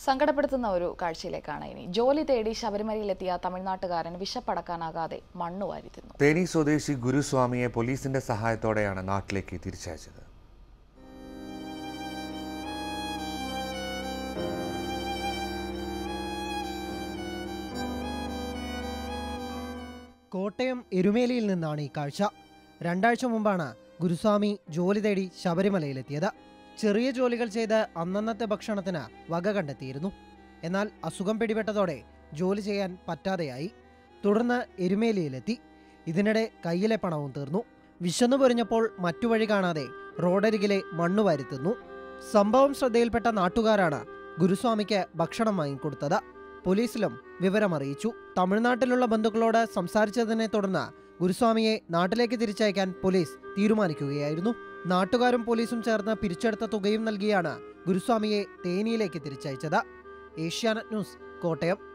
സങ്കടപ്പെടുത്തുന്ന ഒരു കാഴ്ചയിലേക്കാണ് ഇനി ജോലി തേടി ശബരിമലയിലെത്തിയ തമിഴ്നാട്ടുകാരൻ വിശപ്പടക്കാനാകാതെ മണ്ണ് വാരി തിന്നു തേനി സ്വദേശി ഗുരുസ്വാമിയെ പോലീസിന്റെ സഹായത്തോടെയാണ് നാട്ടിലേക്ക് തിരിച്ചയച്ചത് കോട്ടയം എരുമേലിയിൽ നിന്നാണ് ഈ കാഴ്ച രണ്ടാഴ്ച മുമ്പാണ് ഗുരുസ്വാമി ജോലി തേടി ശബരിമലയിലെത്തിയത് ചെറിയ ജോലികൾ ചെയ്ത് അന്നന്നത്തെ ഭക്ഷണത്തിന് വക കണ്ടെത്തിയിരുന്നു എന്നാൽ അസുഖം പിടിപെട്ടതോടെ ജോലി ചെയ്യാൻ പറ്റാതെയായി തുടർന്ന് എരുമേലിയിലെത്തി ഇതിനിടെ കയ്യിലെ പണവും തീർന്നു വിശന്നു പൊരിഞ്ഞപ്പോൾ മറ്റു വഴി കാണാതെ റോഡരികിലെ മണ്ണു വാരിത്തുന്നു സംഭവം ശ്രദ്ധയിൽപ്പെട്ട നാട്ടുകാരാണ് ഗുരുസ്വാമിക്ക് ഭക്ഷണം വാങ്ങിക്കൊടുത്തത് പോലീസിലും വിവരമറിയിച്ചു തമിഴ്നാട്ടിലുള്ള ബന്ധുക്കളോട് സംസാരിച്ചതിനെ തുടർന്ന് ഗുരുസ്വാമിയെ നാട്ടിലേക്ക് തിരിച്ചയക്കാൻ പോലീസ് തീരുമാനിക്കുകയായിരുന്നു നാട്ടുകാരും പോലീസും ചേർന്ന് പിരിച്ചെടുത്ത തുകയും നൽകിയാണ് ഗുരുസ്വാമിയെ തേനിയിലേക്ക് തിരിച്ചയച്ചത് ഏഷ്യാനെറ്റ് ന്യൂസ് കോട്ടയം